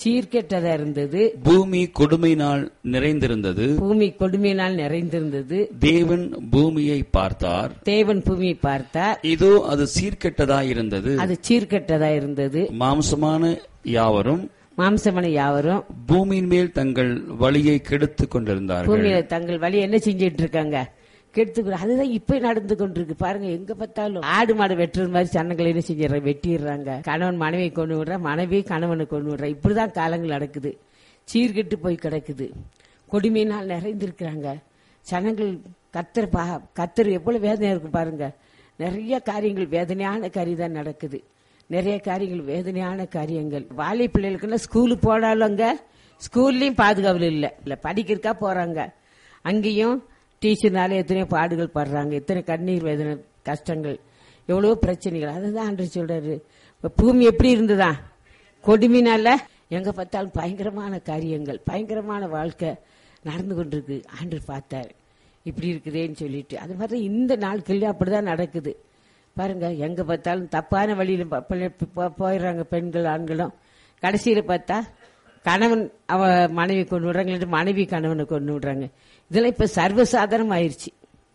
சீர்கெட்டதா இருந்தது பூமி கொடுமையினால் நிறைந்திருந்தது பூமி கொடுமையினால் நிறைந்திருந்தது தேவன் பூமியை பார்த்தார் தேவன் பூமியை பார்த்தார் இதோ அது சீர்கெட்டதாயிருந்தது அது சீர்கெட்டதா இருந்தது மாம்சமான யாவரும் மாம்சமனை யாவரும் பூமியின் மேல் தங்கள் வழியை கெடுத்துக் கொண்டிருந்தார்கள் பூமியில தங்கள் வழி என்ன செஞ்சிட்டு இருக்காங்க கெடுத்து அதுதான் இப்ப நடந்து கொண்டிருக்கு பாருங்க எங்க பார்த்தாலும் ஆடு மாடு வெட்டுறது மாதிரி சன்னங்களை என்ன செஞ்சிடறாங்க வெட்டிடுறாங்க கணவன் மனைவியை கொண்டு விடுறா மனைவி கணவனை கொண்டு விடுறா இப்படிதான் காலங்கள் நடக்குது சீர்கெட்டு போய் கிடக்குது கொடுமையினால் நிறைந்திருக்கிறாங்க சனங்கள் கத்தர் பா கத்தர் எவ்வளவு வேதனை இருக்கு பாருங்க நிறைய காரியங்கள் வேதனையான காரியம் தான் நடக்குது நிறைய காரியங்கள் வேதனையான காரியங்கள் வாலி பிள்ளைகளுக்குன்னா ஸ்கூலுக்கு போனாலும் அங்க ஸ்கூல்லயும் பாதுகாவல் இல்ல இல்ல படிக்கிறக்கா போறாங்க அங்கேயும் டீச்சர்னால எத்தனையோ பாடுகள் படுறாங்க எத்தனை கண்ணீர் வேதனை கஷ்டங்கள் எவ்வளவோ பிரச்சனைகள் அதுதான் ஆண்டு சொல்றாரு இப்ப பூமி எப்படி இருந்ததா கொடுமைனால எங்க பார்த்தாலும் பயங்கரமான காரியங்கள் பயங்கரமான வாழ்க்கை நடந்து கொண்டிருக்கு ஆண்டு பார்த்தார் இப்படி இருக்குதேன்னு சொல்லிட்டு அது மாதிரி இந்த நாட்கள்ல அப்படிதான் நடக்குது பாருங்க எங்க பார்த்தாலும் தப்பான வழியில ப- பிள்ளை போ- போயிடுறாங்க பெண்கள் ஆண்களும் கடைசியில பார்த்தா கணவன் அவ மனைவி கொண்டு விடுறாங்க இல்லாட்டி மனைவி கணவனை கொண்டு விடுறாங்க இதெல்லாம் இப்ப சர்வசாதாரணம் ஆயிருச்சு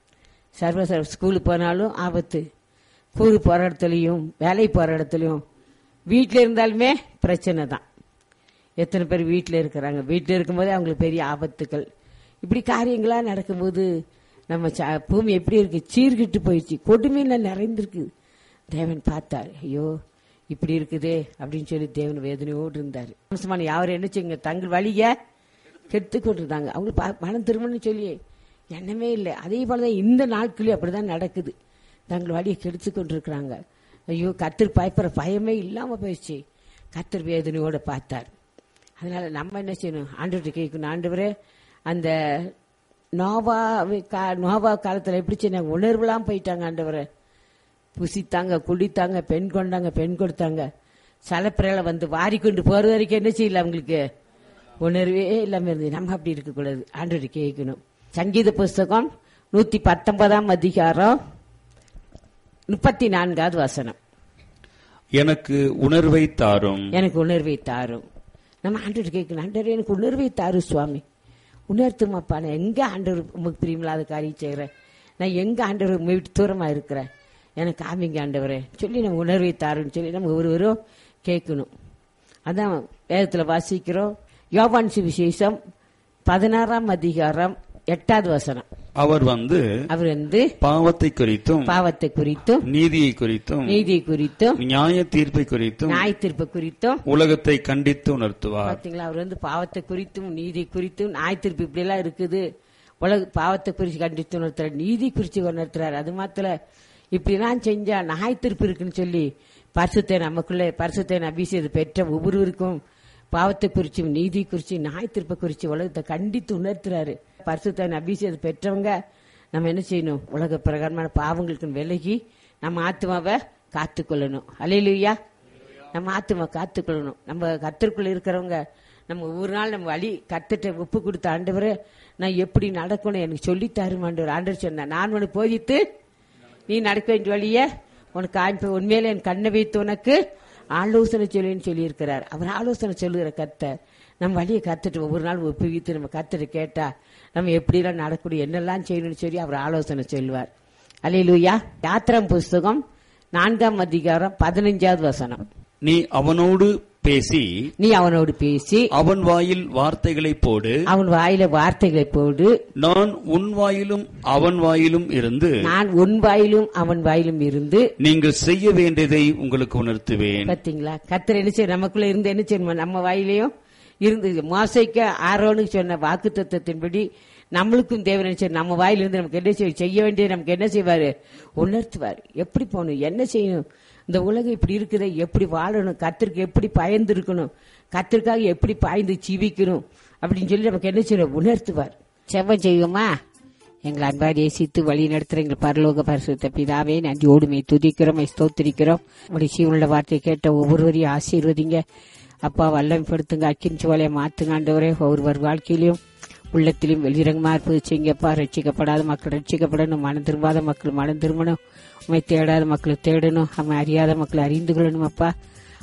சர்வ ஸ்கூலுக்கு போனாலும் ஆபத்து கூறு போற இடத்துலயும் வேலை போற இடத்துலயும் வீட்டில் இருந்தாலுமே பிரச்சனை தான் எத்தனை பேர் வீட்டில் இருக்கிறாங்க வீட்டில் இருக்கும்போதே அவங்களுக்கு பெரிய ஆபத்துக்கள் இப்படி காரியங்களா நடக்கும்போது நம்ம ச- பூமி எப்படி இருக்கு சீர்கிட்டு போயிடுச்சு கொடுமையில நிறைந்திருக்கு தேவன் பார்த்தார் ஐயோ இப்படி இருக்குதே அப்படின்னு சொல்லி தேவன் வேதனையோடு இருந்தார் மனுஷமான யாரும் என்ன செய்யுங்க தங்கள் வழிய கெடுத்து கொண்டிருந்தாங்க அவங்க ப- மனம் திரும்பணும்னு சொல்லி எண்ணமே இல்லை அதே போலதான் இந்த நாட்களே அப்படிதான் நடக்குது தங்கள் வழியை கெடுத்து கொண்டிருக்கிறாங்க ஐயோ கத்தர் பயப்படுற பயமே இல்லாம போயிடுச்சு கத்தர் வேதனையோட பார்த்தார் அதனால நம்ம என்ன செய்யணும் ஆண்டுகிட்ட கேட்கணும் ஆண்டவரே அந்த நோவா நோவா காலத்துல எப்படி செய்ய உணர்வுலாம் போயிட்டாங்க ஆண்டவரே புசித்தாங்க குடித்தாங்க பெண் கொண்டாங்க பெண் கொடுத்தாங்க சலப்பிரையில வந்து வாரி கொண்டு போறது வரைக்கும் என்ன செய்யல அவங்களுக்கு உணர்வே இல்லாம இருந்தது நம்ம அப்படி இருக்கக்கூடாது ஆண்டவரை கேட்கணும் சங்கீத புஸ்தகம் நூத்தி பத்தொன்பதாம் அதிகாரம் முப்பத்தி நான்காவது வசனம் எனக்கு உணர்வை தாரும் எனக்கு உணர்வை தாரும் நம்ம ஆண்டவர் கேட்கணும் ஆண்டவர் எனக்கு உணர்வை தாரு சுவாமி உணர்த்துமாப்பா நான் எங்க ஆண்டவர் உமக்கு பிரியமில்லாத காரியம் செய்கிறேன் நான் எங்க ஆண்டவர் உம்மை விட்டு தூரமா இருக்கிறேன் எனக்கு காமிங்க ஆண்டவரே சொல்லி நம்ம உணர்வை தாருன்னு சொல்லி நம்ம ஒருவரும் கேட்கணும் அதான் வேதத்துல வாசிக்கிறோம் யோவான் சுவிசேஷம் பதினாறாம் அதிகாரம் எட்டாவது வசனம் அவர் வந்து அவர் வந்து பாவத்தை குறித்தும் பாவத்தை குறித்தும் நீதியை குறித்தும் நீதியை குறித்தும் நியாய தீர்ப்பை குறித்தும் நியாய தீர்ப்பு குறித்தும் உலகத்தை கண்டித்து உணர்த்துவார் பாத்தீங்களா அவர் வந்து பாவத்தை குறித்தும் நீதி குறித்தும் நாய் திருப்பி இப்படி எல்லாம் இருக்குது உலக பாவத்தை குறித்து கண்டித்து உணர்த்துறாரு நீதி குறித்து உணர்த்துறாரு அது மாத்திர இப்படிலாம் செஞ்சா நாய் திருப்பி இருக்குன்னு சொல்லி பரிசுத்தை நமக்குள்ளே பரிசுத்தை அபிஷேகத்தை பெற்ற ஒவ்வொருவருக்கும் பாவத்தை குறிச்சும் நீதி குறிச்சு நாய் திருப்ப குறிச்சு உலகத்தை கண்டித்து உணர்த்துறாரு பரிசுத்தை அபிஷேகத்தை பெற்றவங்க நம்ம என்ன செய்யணும் உலக பிரகாரமான பாவங்களுக்கு விலகி நம்ம ஆத்மாவை காத்துக்கொள்ளணும் அலையிலுயா நம்ம ஆத்துமா காத்துக்கொள்ளணும் நம்ம கத்திற்குள்ள இருக்கிறவங்க நம்ம ஒவ்வொரு நாள் நம்ம வழி கத்துட்ட ஒப்பு கொடுத்த ஆண்டவரே நான் எப்படி நடக்கணும் எனக்கு சொல்லி தரும் ஆண்டவர் ஆண்டவர் சொன்னேன் நான் உனக்கு போதித்து நீ நடக்க வேண்டிய வழிய உனக்கு காண்ப உண்மையில என் கண்ணை வைத்து உனக்கு ஆலோசனை சொல்லுன்னு சொல்லியிருக்கிறார் அவர் ஆலோசனை சொல்லுகிற கத்த நம்ம வழியை கத்துட்டு ஒவ்வொரு நாள் ஒப்புவித்து நம்ம கத்துட்டு கேட்டா நம்ம எப்படிலாம் நடக்கணும் என்னெல்லாம் செய்யணும்னு சொல்லி அவர் ஆலோசனை சொல்லுவார் அலையிலுயா யாத்திரம் புஸ்தகம் நான்காம் அதிகாரம் பதினஞ்சாவது வசனம் நீ அவனோடு பேசி நீ அவனோடு பேசி அவன் வாயில் வார்த்தைகளை போடு அவன் வாயில வார்த்தைகளை போடு நான் உன் வாயிலும் அவன் வாயிலும் இருந்து நான் உன் வாயிலும் அவன் வாயிலும் இருந்து நீங்கள் செய்ய வேண்டியதை உங்களுக்கு உணர்த்துவேன் பாத்தீங்களா கத்தர் என்ன செய்ய நமக்குள்ள இருந்து என்ன செய்யணுமா நம்ம வாயிலையும் இருந்து மோசைக்கு ஆரோனுக்கு சொன்ன வாக்கு தத்துவத்தின்படி நம்மளுக்கும் தேவன் என்ன செய்ய நம்ம வாயிலிருந்து நமக்கு என்ன செய்ய செய்ய வேண்டியது நமக்கு என்ன செய்வாரு உணர்த்துவார் எப்படி போகணும் என்ன செய்யணும் இந்த உலகம் இப்படி இருக்குது எப்படி வாழணும் கத்திற்கு எப்படி பயந்து இருக்கணும் கத்திற்காக எப்படி பாய்ந்து ஜீவிக்கணும் அப்படின்னு சொல்லி நமக்கு என்ன செய்யணும் உணர்த்துவார் செவ்வம் செய்வோமா எங்களை அன்பாடி நேசித்து வழி நடத்துற எங்கள் பரலோக பரிசுத்த பிதாவே நன்றியோடு மை துதிக்கிறோம் மை ஸ்தோத்திரிக்கிறோம் உடைய சீவனுள்ள வார்த்தையை கேட்ட ஒவ்வொருவரையும் ஆசீர்வதிங்க அப்பா வல்லமைப்படுத்துங்க அக்கின் சோலையை மாத்துங்க ஆண்டவரே ஒவ்வொருவர் வாழ்க்கையிலும் உள்ளத்திலும் வெளிரங்கமா இருப்பது செய்யுங்கப்பா ரட்சிக்கப்படாத மக்கள் ரட்சிக்கப்படணும் மனம் திரும்பாத மக்கள் மனம் திரும்பணும் உண்மை தேடாத மக்கள் தேடணும் அவன் அறியாத மக்கள் அறிந்து கொள்ளணும் அப்பா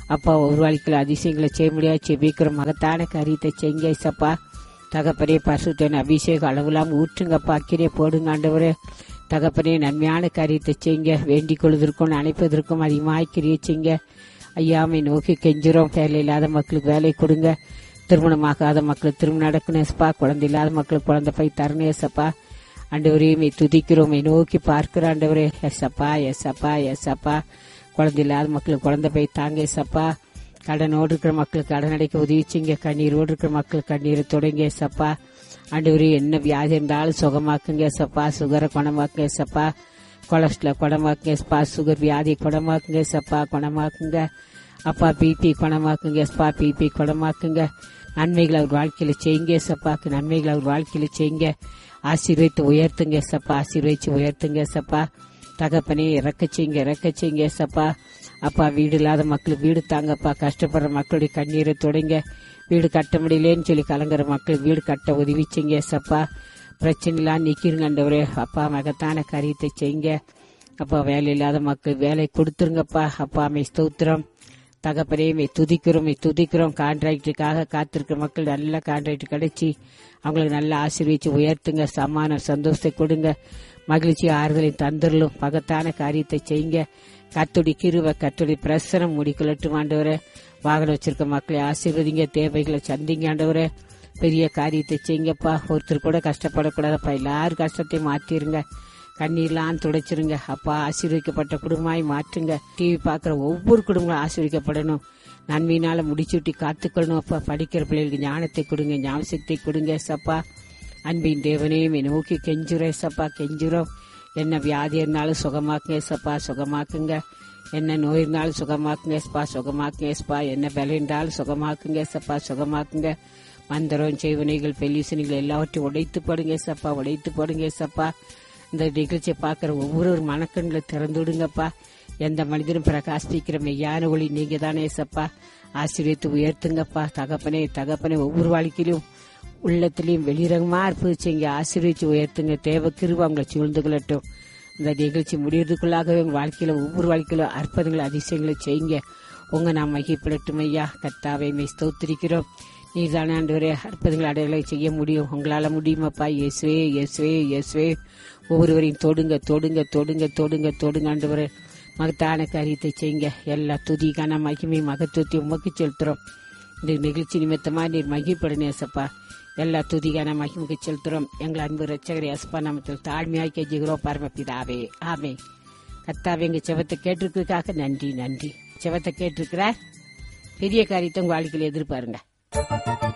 அப்பா ஒரு வாழ்க்கையில் அதிசயங்களை செய்ய முடியாது செபிக்கிற மகத்தான காரியத்தை செய்யுங்க ஏசப்பா தகப்பனே பசுத்தன் அபிஷேகம் அளவில்லாம ஊற்றுங்கப்பா அக்கிரே போடுங்க ஆண்டவரே தகப்பனே நன்மையான காரியத்தை செய்யுங்க வேண்டிக் கொள்வதற்கும் அணைப்பதற்கும் அதிகமாக கிரியை செய்யுங்க ஐயாமை நோக்கி கெஞ்சுறோம் வேலை இல்லாத மக்களுக்கு வேலை கொடுங்க திருமணமாகாத மக்களுக்கு திருமணம் நடக்கணும் ஏசப்பா குழந்தை இல்லாத மக்களுக்கு குழந்தை போய் தரணும் ஏசப்பா ஆண்டவரே மை துதிக்கிறோம் மை நோக்கி பார்க்கிற ஆண்டவரே எஸ்அப்பா எஸ்அப்பா எஸ்அப்பா குழந்தை இல்லாத மக்களுக்கு குழந்தை போய் தாங்க எஸ்அப்பா கடனோடு இருக்கிற மக்களுக்கு கடன் அடைக்க உதவிச்சிங்க கண்ணீரோடு இருக்கிற மக்களுக்கு கண்ணீரை தொடங்க ஏசப்பா ஆண்டவரே என்ன வியாதி இருந்தாலும் சுகமாக்குங்க ஏசப்பா சுகரை குணமாக்குங்க ஏசப்பா கொலஸ்ட்ரால் குணமாக்குங்க ஏசப்பா சுகர் வியாதி குணமாக்குங்க ஏசப்பா குணமாக்குங்க அப்பா பிபி குணமாக்குங்க ஏசப்பா பிபி குணமாக்குங்க நன்மைகளை அவர் வாழ்க்கையில செய்யுங்க ஏசப்பாக்கு நன்மைகளை அவர் வாழ்க்கையில செய்யுங்க ஆசீர்வதித்து உயர்த்துங்க ஏசப்பா ஆசீர்வதிச்சு உயர்த்துங்க ஏசப்பா தகப்பனே இறக்க செய்யுங்க இறக்க செய்யுங்க ஏசப்பா அப்பா வீடு இல்லாத மக்களுக்கு வீடு தாங்கப்பா கஷ்டப்படுற மக்களுடைய கண்ணீரை தொடங்க வீடு கட்ட முடியலேன்னு சொல்லி கலங்குற மக்களுக்கு வீடு கட்ட உதவி செய்யுங்க ஏசப்பா பிரச்சனைலாம் நிக்கிறங்கண்டவரே அப்பா மகத்தான காரியத்தை செய்யுங்க அப்பா வேலை இல்லாத மக்கள் வேலை கொடுத்துருங்கப்பா அப்பா மை ஸ்தோத்திரம் தகப்பனே மை துதிக்கிறோம் மை துதிக்கிறோம் கான்ட்ராக்டுக்காக காத்திருக்கிற மக்கள் நல்ல கான்ட்ராக்ட் கிடைச்சி அவங்களுக்கு நல்ல ஆசீர்வதிச்சு உயர்த்துங்க சமானம் சந்தோஷத்தை கொடுங்க மகிழ்ச்சி ஆறுதலை தந்துடலும் பகத்தான காரியத்தை செய்யுங்க கத்துடி கிருவ கத்துடி பிரசனம் முடிக்கலட்டும் ஆண்டவரே வாகனம் வச்சிருக்க மக்களை ஆசீர்வதிங்க தேவைகளை சந்திங்க ஆண்டவரே பெரிய காரியத்தை செய்யுங்கப்பா ஒருத்தர் கூட கஷ்டப்படக்கூடாதப்பா எல்லாரும் கஷ்டத்தையும் மாத்திருங்க கண்ணீர்லாம் துடைச்சிருங்க அப்பா ஆசீர்வதிக்கப்பட்ட குடும்பமாய் மாற்றுங்க டிவி பார்க்குற ஒவ்வொரு குடும்பங்களும் ஆசீர்வதிக்கப்படணும் நன்மையினால முடிச்சுட்டி காத்துக்கொள்ளணும் அப்பா படிக்கிற பிள்ளைகளுக்கு ஞானத்தை கொடுங்க ஞாபகத்தை கொடுங்க சப்பா அன்பின் தேவனையும் என்னை நோக்கி கெஞ்சுறேன் சப்பா கெஞ்சுறோம் என்ன வியாதி இருந்தாலும் சுகமாக்குங்க சப்பா சுகமாக்குங்க என்ன நோய் இருந்தாலும் சுகமாக்குங்க ஸ்பா சுகமாக்குங்க ஸ்பா என்ன பலம் இருந்தாலும் சுகமாக்குங்க சப்பா சுகமாக்குங்க மந்திரம் செய்வனைகள் பெல்லிசனைகள் எல்லாவற்றையும் உடைத்து போடுங்க சப்பா உடைத்து போடுங்க சப்பா இந்த நிகழ்ச்சியை பார்க்குற ஒவ்வொரு மனக்கண்களை திறந்து விடுங்கப்பா எந்த மனிதனும் பிரகாசிக்கிற மெய்யான ஒளி நீங்க தானே சப்பா ஆசீர்வித்து உயர்த்துங்கப்பா தகப்பனே தகப்பனே ஒவ்வொரு வாழ்க்கையிலும் உள்ளத்திலையும் வெளிரங்கமா இருப்பிச்சிங்க ஆசீர்வதிச்சு உயர்த்துங்க தேவ கிருப அவங்களை சூழ்ந்து கொள்ளட்டும் இந்த நிகழ்ச்சி முடியறதுக்குள்ளாகவே உங்க வாழ்க்கையில ஒவ்வொரு வாழ்க்கையிலும் அற்புதங்களை அதிசயங்களை செய்யுங்க உங்க நாம் மகிப்படட்டும் ஐயா கர்த்தாவை மெய் ஸ்தோத்திரிக்கிறோம் நீதானே ஆண்டவரே அற்புதங்களை அடையாளை செய்ய முடியும் உங்களால முடியுமாப்பா இயேசுவே இயேசுவே இயேசுவே ஒவ்வொருவரையும் தொடுங்க தொடுங்க தொடுங்க தொடுங்க தொடுங்க ஆண்டவரே மகத்தான காரியத்தை செய்யுங்க எல்லா துதிக்கான மகிமை மகத்துவத்தை உமக்கு செலுத்துறோம் இந்த நிகழ்ச்சி நிமித்தமா நீர் மகிழ்படு நேசப்பா எல்லா துதிக்கான மகிமுக்கு செலுத்துறோம் எங்கள் அன்பு ரச்சகரை அஸ்பா நாமத்தில் தாழ்மையாய் கெஞ்சுகிறோம் பரமபிதாவே ஆமே கத்தாவே எங்க செவத்தை கேட்டிருக்கிறதுக்காக நன்றி நன்றி செவத்தை கேட்டிருக்கிறார் பெரிய காரியத்தை உங்க வாழ்க்கையில் எதிர்பாருங்க